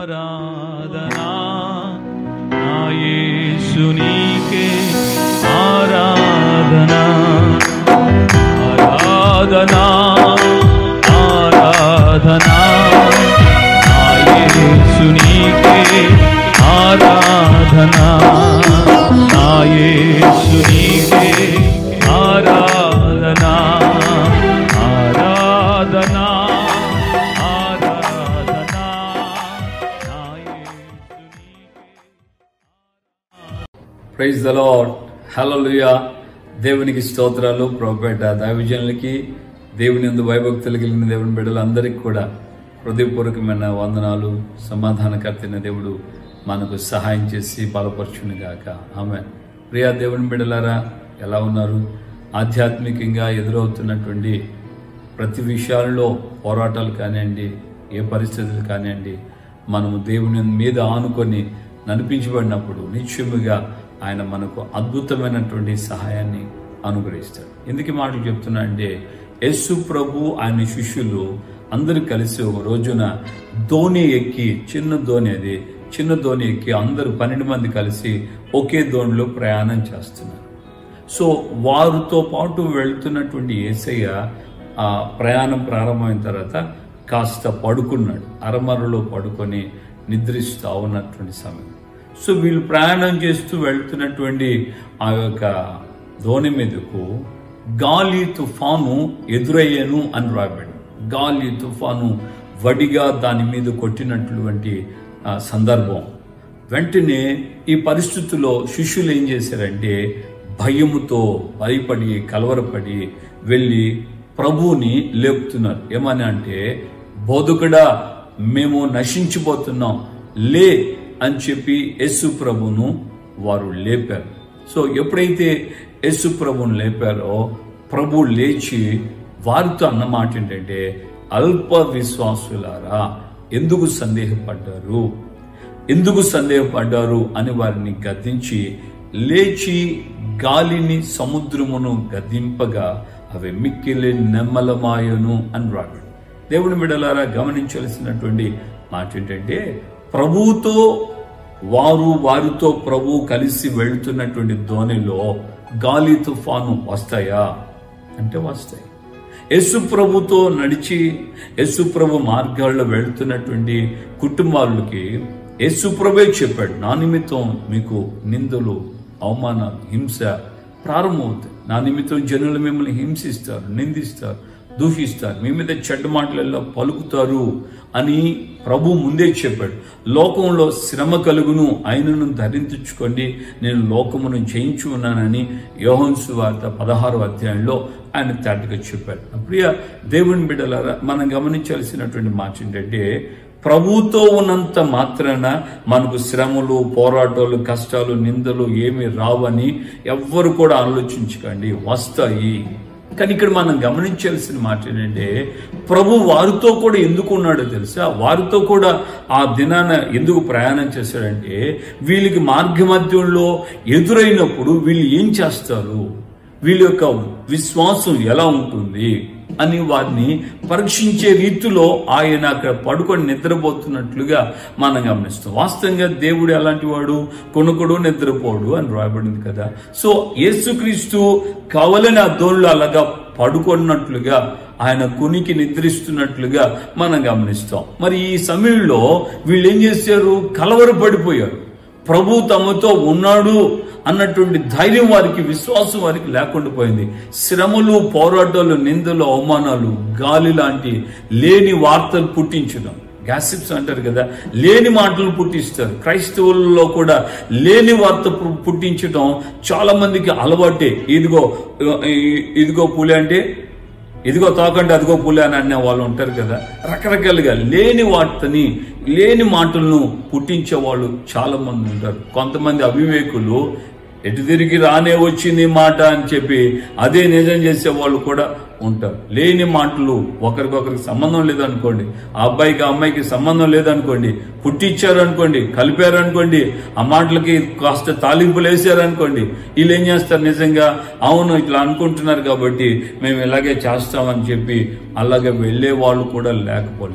ఆరాధనా నా యేసునికే ఆరాధనా ఆరాధనా ఆరాధనా నా యేసునికే ఆరాధనా నా యేసునికే ఆరాధనా ఆరాధనా ఆరాధనా నా యేసునికే ప్రైజ్ ద లార్డ్ హల్లెలూయా దేవునికి స్తోత్రాలు ప్రోపేట దైవజనులకి దేవుని యందు భయభక్తులు కలిగిన దేవుని బిడ్డలందరికీ కూడా హృదయపూర్వకమైన వందనాలు సమాధానకర్తైన దేవుడు మనకు సహాయం చేసి బలపరచును గాక ఆమె ప్రియా దేవుని బిడ్డలారా ఎలా ఉన్నారు ఆధ్యాత్మికంగా ఎదురవుతున్నటువంటి ప్రతి విషయాల్లో పోరాటాలు కానివ్వండి ఏ పరిస్థితులు కానివ్వండి మనము దేవుని మీద ఆనుకొని నడిపించబడినప్పుడు నిశ్చయముగా ఆయన మనకు అద్భుతమైనటువంటి సహాయాన్ని అనుగ్రహిస్తాడు ఎందుకు ఈ మాటలు చెప్తున్నా అంటే యేసు ప్రభు ఆయన శిష్యులు అందరూ కలిసి ఒక రోజున ధోని ఎక్కి చిన్న ధోని అది చిన్న ధోని ఎక్కి అందరూ పన్నెండు మంది కలిసి ఒకే ధోనిలో ప్రయాణం చేస్తున్నారు సో వారితో పాటు వెళ్తున్నటువంటి ఏసయ్య ఆ ప్రయాణం ప్రారంభమైన తర్వాత కాస్త పడుకున్నాడు అరమరలో పడుకొని నిద్రిస్తూ ఉన్నటువంటి సమయం సో వీళ్ళు ప్రయాణం చేస్తూ వెళ్తున్నటువంటి ఆ యొక్క ధోని మీదకు గాలి తుఫాను ఎదురయ్యను అని రాబడి గాలి తుఫాను వడిగా దాని మీద కొట్టినటువంటి ఆ, సందర్భం వెంటనే ఈ పరిస్థితుల్లో శిష్యులు ఏం చేశారంటే భయముతో భయపడి కలవరపడి వెళ్ళి ప్రభువుని లేపుతున్నారు ఏమని అంటే బోధకుడా మేము నశించిపోతున్నాం లే అని చెప్పి యేసు ప్రభును వారు లేపారు సో ఎప్పుడైతే యేసు ప్రభుని లేపారో ప్రభు లేచి వారితో అన్న మాట ఏంటంటే అల్ప విశ్వాసులారా ఎందుకు సందేహపడ్డారు ఎందుకు సందేహపడ్డారు అని వారిని గద్దించి లేచి గాలిని సముద్రమును గద్దింపగా అవి మిక్కిలి నెమ్మలమాయను అని రాడు దేవుని బిడలారా గమనించాల్సినటువంటి మాట ఏంటంటే ప్రభువుతో వారు వారితో ప్రభు కలిసి వెళ్తున్నటువంటి ధోనిలో గాలి తుఫాను వస్తాయా అంటే వస్తాయి యేసు ప్రభుతో నడిచి యేసు ప్రభు మార్గాల్లో వెళ్తున్నటువంటి కుటుంబాలకి యేసు ప్రభే చెప్పాడు నా నిమిత్తం మీకు నిందలు అవమానాలు హింస ప్రారంభమవుతాయి నా నిమిత్తం జనులు మిమ్మల్ని హింసిస్తారు నిందిస్తారు దూషిస్తారు మీ మీద చెడ్డ మాటలలో పలుకుతారు అని ప్రభు ముందే చెప్పాడు లోకంలో శ్రమ కలుగును ఆయనను ధరించుకోండి నేను లోకమును జయించు ఉన్నానని యోహన్సు వార్త పదహారు అధ్యాయంలో ఆయన తేటగా చెప్పాడు ప్రియ దేవుని బిడ్డలారా మనం గమనించాల్సినటువంటి మాట ఏంటంటే ప్రభుతో ఉన్నంత మాత్రాన మనకు శ్రమలు పోరాటాలు కష్టాలు నిందలు ఏమి రావని ఎవ్వరు కూడా ఆలోచించకండి వస్తాయి కానీ ఇక్కడ మనం గమనించాల్సిన మాట ఏంటంటే ప్రభు వారితో కూడా ఎందుకు ఉన్నాడో తెలుసా వారితో కూడా ఆ దినాన ఎందుకు ప్రయాణం చేశాడంటే వీళ్ళకి మార్గమధ్యంలో ఎదురైనప్పుడు వీళ్ళు ఏం చేస్తారు వీళ్ళ యొక్క విశ్వాసం ఎలా ఉంటుంది అని వారిని పరీక్షించే రీతిలో ఆయన అక్కడ పడుకొని నిద్రపోతున్నట్లుగా మనం గమనిస్తాం వాస్తవంగా దేవుడు ఎలాంటి వాడు కొనుకుడు నిద్రపోడు అని రాయబడింది కదా సో యేసుక్రీస్తు కావాలని ఆ దోళ్ళు అలాగా పడుకున్నట్లుగా ఆయన కునికి నిద్రిస్తున్నట్లుగా మనం గమనిస్తాం మరి ఈ సమయంలో వీళ్ళు ఏం చేశారు కలవరపడిపోయారు ప్రభు తమతో ఉన్నాడు అన్నటువంటి ధైర్యం వారికి విశ్వాసం వారికి లేకుండా పోయింది శ్రమలు పోరాటాలు నిందలు అవమానాలు గాలి లాంటి లేని వార్తలు పుట్టించడం గ్యాసిప్స్ అంటారు కదా లేని మాటలు పుట్టిస్తారు క్రైస్తవులలో కూడా లేని వార్త పు- పుట్టించడం చాలా మందికి అలవాటే ఇదిగో ఇ- ఇదిగో పులి అంటే ఇదిగో తోకండి అదిగో పులి అని అనే వాళ్ళు ఉంటారు కదా రకరకాలుగా లేని వార్తని లేని మాటలను పుట్టించే వాళ్ళు చాలా మంది ఉంటారు కొంతమంది అవివేకులు ఎటు తిరిగి రానే వచ్చింది మాట అని చెప్పి అదే నిజం చేసే వాళ్ళు కూడా ఉంటారు లేని మాటలు ఒకరికొకరికి సంబంధం లేదనుకోండి ఆ అబ్బాయికి ఆ అమ్మాయికి సంబంధం లేదనుకోండి పుట్టించారు అనుకోండి కలిపారు అనుకోండి ఆ మాటలకి కాస్త తాలింపులు వేసారు అనుకోండి వీళ్ళు ఏం చేస్తారు నిజంగా అవును ఇట్లా అనుకుంటున్నారు కాబట్టి మేము ఇలాగే చేస్తామని చెప్పి అలాగే వెళ్ళే వాళ్ళు కూడా లేకపోలేదు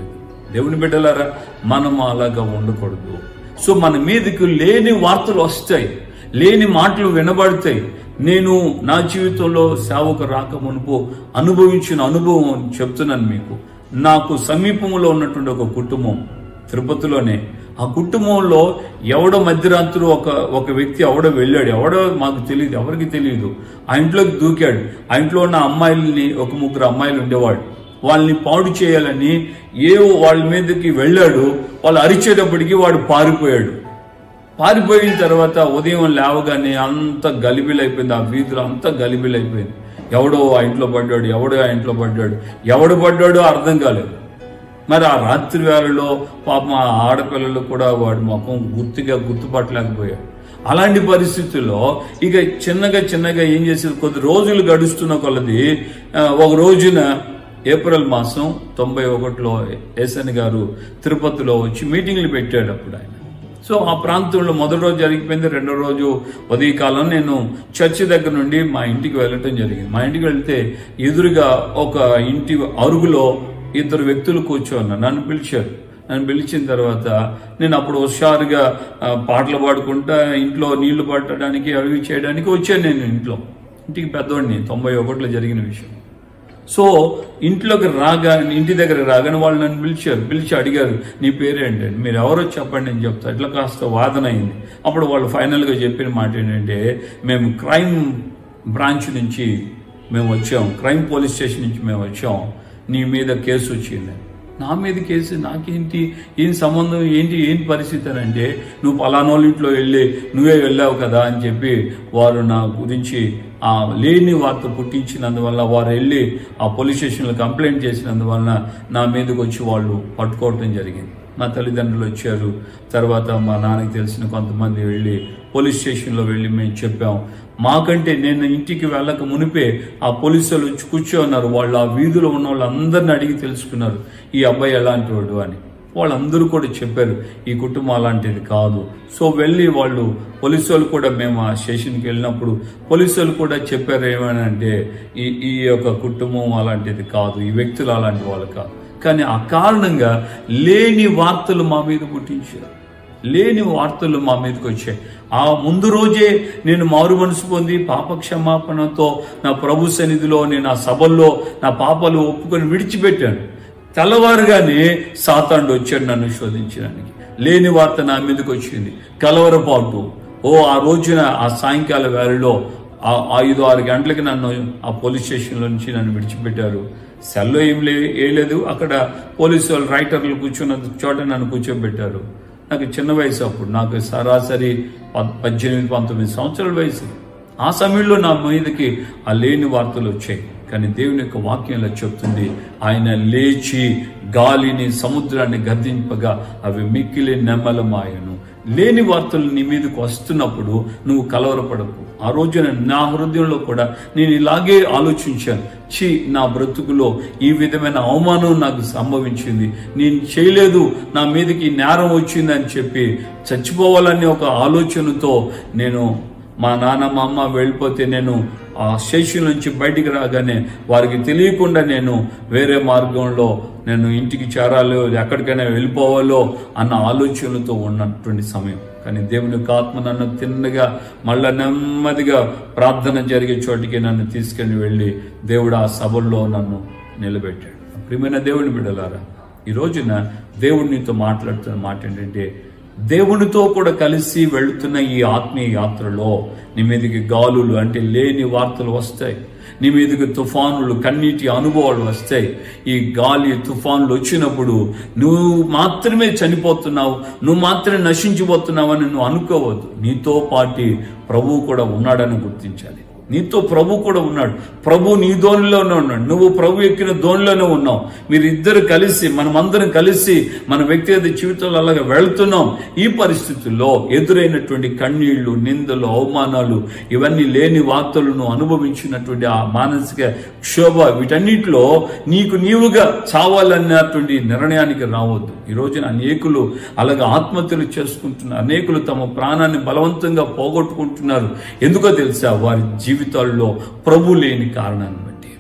దేవుని బిడ్డలారా మనం అలాగా ఉండకూడదు సో మన మీదకి లేని వార్తలు వస్తాయి లేని మాటలు వినబడతాయి నేను నా జీవితంలో సేవకు రాక మునుపు అనుభవించిన అనుభవం చెప్తున్నాను మీకు నాకు సమీపంలో ఉన్నటువంటి ఒక కుటుంబం తిరుపతిలోనే ఆ కుటుంబంలో ఎవడో మధ్యరాత్రి ఒక ఒక వ్యక్తి ఎవడో వెళ్ళాడు ఎవడో మాకు తెలియదు ఎవరికి తెలియదు ఆ ఇంట్లోకి దూకాడు ఆ ఇంట్లో ఉన్న అమ్మాయిల్ని ఒక ముగ్గురు అమ్మాయిలు ఉండేవాడు వాళ్ళని పాడు చేయాలని ఏ వాళ్ళ మీదకి వెళ్ళాడు వాళ్ళు అరిచేటప్పటికి వాడు పారిపోయాడు పారిపోయిన తర్వాత ఉదయం లేవగానే అంత గలిబిలైపోయింది ఆ వీధిలో అంత గలిబిలైపోయింది ఎవడో ఆ ఇంట్లో పడ్డాడు ఎవడో ఆ ఇంట్లో పడ్డాడు ఎవడు పడ్డాడో అర్థం కాలేదు మరి ఆ రాత్రి వేళలో పాపం ఆ ఆడపిల్లలు కూడా వాడి ముఖం గుర్తుగా గుర్తుపట్టలేకపోయాడు అలాంటి పరిస్థితుల్లో ఇక చిన్నగా చిన్నగా ఏం చేసేది కొద్ది రోజులు గడుస్తున్న కొలది ఆ, ఒక రోజున ఏప్రిల్ మాసం తొంభై ఒకటిలో ఏసన్ గారు తిరుపతిలో వచ్చి మీటింగ్లు పెట్టాడు అప్పుడు ఆయన సో ఆ ప్రాంతంలో మొదటి రోజు జరిగిపోయింది రెండో రోజు ఉదయకాలం నేను చర్చి దగ్గర నుండి మా ఇంటికి వెళ్ళటం జరిగింది మా ఇంటికి వెళ్తే ఎదురుగా ఒక ఇంటి అరుగులో ఇద్దరు వ్యక్తులు కూర్చోన్నారు నన్ను పిలిచారు నన్ను పిలిచిన తర్వాత నేను అప్పుడు హుషారుగా ఆ, పాటలు పాడుకుంటా ఇంట్లో నీళ్లు పట్టడానికి అవి చేయడానికి వచ్చాను నేను ఇంట్లో ఇంటికి పెద్దవాడిని తొంభై ఒకటిలో జరిగిన విషయం సో ఇంట్లోకి రాగా ఇంటి దగ్గర రాగానే వాళ్ళు నన్ను పిలిచారు పిలిచి అడిగారు నీ పేరేంటి అని మీరు ఎవరో చెప్పండి నేను చెప్తా ఇట్లా కాస్త వాదన అయింది అప్పుడు వాళ్ళు ఫైనల్గా చెప్పిన మాట ఏంటంటే మేము క్రైమ్ బ్రాంచ్ నుంచి మేము వచ్చాం క్రైమ్ పోలీస్ స్టేషన్ నుంచి మేము వచ్చాం నీ మీద కేసు వచ్చింది నా మీద కేసు నాకేంటి ఏం సంబంధం ఏంటి ఏంటి పరిస్థితి అని అంటే నువ్వు పలానోళ్ళ ఇంట్లో వెళ్ళి నువ్వే వెళ్ళావు కదా అని చెప్పి వారు నా గురించి ఆ లేని వార్త పుట్టించినందువల్ల వారు వెళ్ళి ఆ పోలీస్ స్టేషన్లో కంప్లైంట్ చేసినందువలన నా మీదకి వచ్చి వాళ్ళు పట్టుకోవటం జరిగింది మా తల్లిదండ్రులు వచ్చారు తర్వాత మా నాన్నకి తెలిసిన కొంతమంది వెళ్ళి పోలీస్ స్టేషన్లో వెళ్ళి మేము చెప్పాం మాకంటే నేను ఇంటికి వెళ్ళక మునిపే ఆ పోలీసు వాళ్ళు వచ్చి కూర్చోన్నారు వాళ్ళు ఆ వీధిలో ఉన్న వాళ్ళందరిని అడిగి తెలుసుకున్నారు ఈ అబ్బాయి ఎలాంటి వాడు అని వాళ్ళందరూ కూడా చెప్పారు ఈ కుటుంబం అలాంటిది కాదు సో వెళ్ళి వాళ్ళు పోలీసు వాళ్ళు కూడా మేము ఆ స్టేషన్కి వెళ్ళినప్పుడు పోలీసు వాళ్ళు కూడా చెప్పారు ఏమనంటే ఈ ఈ యొక్క కుటుంబం అలాంటిది కాదు ఈ వ్యక్తులు అలాంటి వాళ్ళు కాదు కానీ ఆ కారణంగా లేని వార్తలు మా మీద పుట్టించారు లేని వార్తలు మా మీదకి వచ్చాయి ఆ ముందు రోజే నేను మారు మనసు పొంది పాప క్షమాపణతో నా ప్రభు సన్నిధిలో నేను ఆ సభల్లో నా పాపాలు ఒప్పుకొని విడిచిపెట్టాను తెల్లవారుగానే సాతాండు వచ్చాడు నన్ను శోధించడానికి లేని వార్త నా మీదకి వచ్చింది కలవరపాటు ఓ ఆ రోజున ఆ సాయంకాల వేళలో ఆ ఐదు ఆరు గంటలకి నన్ను ఆ పోలీస్ స్టేషన్లో నుంచి నన్ను విడిచిపెట్టారు సెల్లో ఏం లే ఏ లేదు అక్కడ పోలీసు వాళ్ళు రైటర్లు కూర్చున్న చోట నన్ను కూర్చోబెట్టారు నాకు చిన్న వయసు అప్పుడు నాకు సరాసరి ప- పద్దెనిమిది పంతొమ్మిది సంవత్సరాల వయసు ఆ సమయంలో నా మీదకి ఆ లేని వార్తలు వచ్చాయి కానీ దేవుని యొక్క వాక్యంలో చెప్తుంది ఆయన లేచి గాలిని సముద్రాన్ని గద్దింపగా అవి మిక్కిలి నెమ్మలమాయను లేని వార్తలు నీ మీదకు వస్తున్నప్పుడు నువ్వు కలవరపడకు ఆ రోజున నా హృదయంలో కూడా నేను ఇలాగే ఆలోచించాను చి నా బ్రతుకులో ఈ విధమైన అవమానం నాకు సంభవించింది నేను చేయలేదు నా మీదకి నేరం వచ్చింది అని చెప్పి చచ్చిపోవాలనే ఒక ఆలోచనతో నేను మా నాన్న మా అమ్మ వెళ్ళిపోతే నేను ఆ స్టేషన్ నుంచి బయటికి రాగానే వారికి తెలియకుండా నేను వేరే మార్గంలో నేను ఇంటికి చేరాలో ఎక్కడికైనా వెళ్ళిపోవాలో అన్న ఆలోచనలతో ఉన్నటువంటి సమయం కానీ దేవుని యొక్క ఆత్మ నన్ను తిన్నగా మళ్ళా నెమ్మదిగా ప్రార్థన జరిగే చోటికి నన్ను తీసుకెళ్ళి వెళ్ళి దేవుడు ఆ సభల్లో నన్ను నిలబెట్టాడు ప్రియమైన దేవుని బిడ్డలారా ఈ రోజున దేవుడు నీతో మాట్లాడుతున్న మాట ఏంటంటే దేవునితో కూడా కలిసి వెళుతున్న ఈ ఆత్మీయ యాత్రలో నీ మీదకి గాలులు అంటే లేని వార్తలు వస్తాయి నీ మీదకి తుఫానులు కన్నీటి అనుభవాలు వస్తాయి ఈ గాలి తుఫానులు వచ్చినప్పుడు నువ్వు మాత్రమే చనిపోతున్నావు నువ్వు మాత్రమే నశించిపోతున్నావు అని నువ్వు అనుకోవద్దు నీతో పాటి ప్రభువు కూడా ఉన్నాడని గుర్తించాలి నీతో ప్రభు కూడా ఉన్నాడు ప్రభు నీ దోనిలోనే ఉన్నాడు నువ్వు ప్రభు ఎక్కిన దోనిలోనే ఉన్నావు మీరిద్దరు కలిసి మనమందరం కలిసి మన వ్యక్తిగత జీవితంలో అలాగా వెళ్తున్నాం ఈ పరిస్థితుల్లో ఎదురైనటువంటి కన్నీళ్లు నిందలు అవమానాలు ఇవన్నీ లేని వార్తలను అనుభవించినటువంటి ఆ మానసిక క్షోభ వీటన్నిటిలో నీకు నీవుగా చావాలన్నటువంటి నిర్ణయానికి రావద్దు ఈ రోజున అనేకులు అలాగే ఆత్మహత్యలు చేసుకుంటున్నారు అనేకులు తమ ప్రాణాన్ని బలవంతంగా పోగొట్టుకుంటున్నారు ఎందుకో తెలుసా వారి జీవితాల్లో ప్రభు లేని కారణాన్ని బట్టి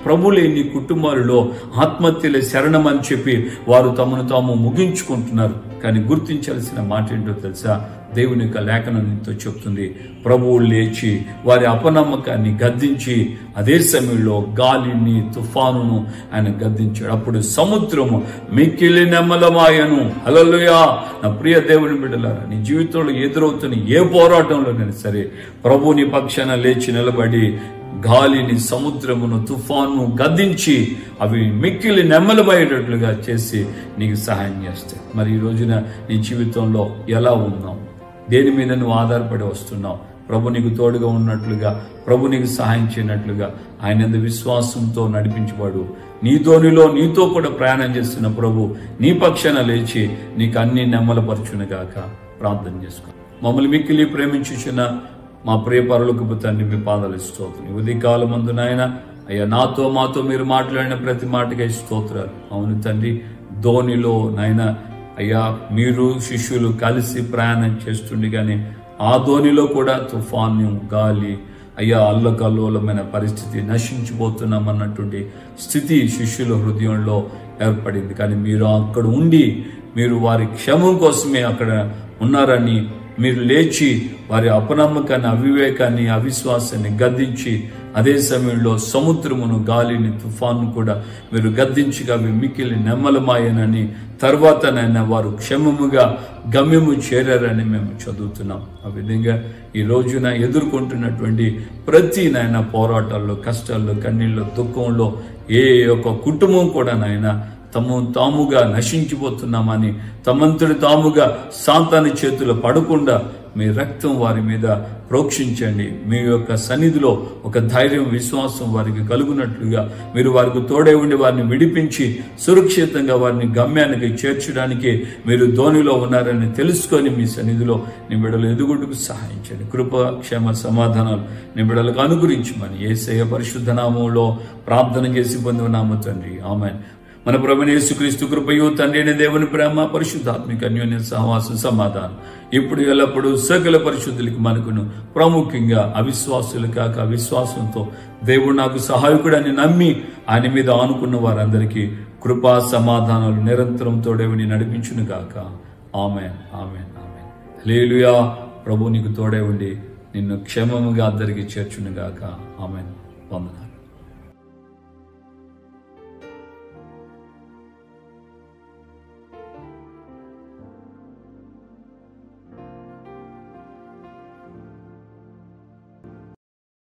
ప్రభు లేని కుటుంబాలలో ఆత్మహత్యలే శరణం అని చెప్పి వారు తమను తాము ముగించుకుంటున్నారు కానీ గుర్తించాల్సిన మాట ఏంటో తెలుసా దేవుని యొక్క లేఖనం నీతో చెప్తుంది ప్రభువు లేచి వారి అపనమ్మకాన్ని గద్దించి అదే సమయంలో గాలిని తుఫానును ఆయన గద్దించాడు అప్పుడు సముద్రము మిక్కిలి నెమ్మలమాయను హలలుయా నా ప్రియ దేవుని బిడ్డలారా నీ జీవితంలో ఎదురవుతున్న ఏ పోరాటంలోనైనా సరే ప్రభు నీ పక్షాన లేచి నిలబడి గాలిని సముద్రమును తుఫాను గద్దించి అవి మిక్కిలి నెమ్మలమయ్యేటట్లుగా చేసి నీకు సహాయం చేస్తాయి మరి ఈ రోజున నీ జీవితంలో ఎలా ఉన్నావు దేని మీద నువ్వు ఆధారపడి వస్తున్నావు ప్రభు నీకు తోడుగా ఉన్నట్లుగా ప్రభు నీకు సహాయం చేయనట్లుగా ఆయన యందు విశ్వాసంతో నడిపించబడు నీ ధోనిలో నీతో కూడా ప్రయాణం చేస్తున్న ప్రభు నీ పక్షాన లేచి నీకు అన్ని నెమ్మలపరచునుగాక ప్రార్థన చేసుకో మమ్మల్ని మిక్కిలి ప్రేమించుచున్న మా ప్రియ పరులకు తండ్రి మీ పాదాలు స్తోత్రం ఈ ఉదయకాలం మందు నాయన అయ్యా నాతో మాతో మీరు మాట్లాడిన ప్రతి మాటగా స్తోత్రాలు అవును తండ్రి ధోనిలో నాయన అయ్యా మీరు శిష్యులు కలిసి ప్రయాణం చేస్తుండగానే ఆ ధోనిలో కూడా తుఫాను గాలి అయ్యా అల్లకల్లోలమైన పరిస్థితి నశించిపోతున్నామన్నటువంటి స్థితి శిష్యుల హృదయంలో ఏర్పడింది కానీ మీరు అక్కడ ఉండి మీరు వారి క్షమం కోసమే అక్కడ ఉన్నారని మీరు లేచి వారి అపనమ్మకాన్ని అవివేకాన్ని అవిశ్వాసాన్ని గద్దించి అదే సమయంలో సముద్రమును గాలిని తుఫాను కూడా మీరు గద్దించిగా అవి మిక్కిలి నెమ్మలమాయనని తర్వాత నాయన వారు క్షమముగా గమ్యము చేరారని మేము చదువుతున్నాం ఆ విధంగా ఈ రోజున ఎదుర్కొంటున్నటువంటి ప్రతి నాయన పోరాటాల్లో కష్టాల్లో కన్నీళ్ళు దుఃఖంలో ఏ ఒక్క కుటుంబం కూడా నాయన తమ తాముగా నశించిపోతున్నామని తమంతటి తాముగా సాతాని చేతులు పడకుండా మీ రక్తం వారి మీద ప్రోక్షించండి మీ యొక్క సన్నిధిలో ఒక ధైర్యం విశ్వాసం వారికి కలుగునట్లుగా మీరు వారికి తోడే ఉండి వారిని విడిపించి సురక్షితంగా వారిని గమ్యానికి చేర్చడానికి మీరు ధోనిలో ఉన్నారని తెలుసుకొని మీ సన్నిధిలో నీ బిడలు ఎదుగుడుకు సహాయించండి కృప క్షేమ సమాధానాలు నీ బిడలకు అనుగురించమని ఏసయ పరిశుద్ధ నామంలో ప్రార్థన చేసి పొంది ఉన్నాము తండ్రి ఆమె మన ప్రభుని యేసుక్రీస్తు కృపయు తండ్రి అయిన దేవుని ప్రేమ పరిశుద్ధాత్మిక అన్యోన్య సహవాసం సమాధానం ఇప్పుడు ఎల్లప్పుడూ సకల పరిశుద్ధులకి మనకును ప్రాముఖ్యంగా అవిశ్వాసులు కాక అవిశ్వాసంతో దేవుడు నాకు సహాయకుడని నమ్మి ఆయన మీద ఆనుకున్న వారందరికీ కృపా సమాధానాలు నిరంతరం తోడేవిని నడిపించును గాక ఆమె ఆమె ఆమె లేలుయా ప్రభు నీకు తోడే ఉండి నిన్ను క్షేమముగా అందరికి చేర్చును గాక ఆమె వందన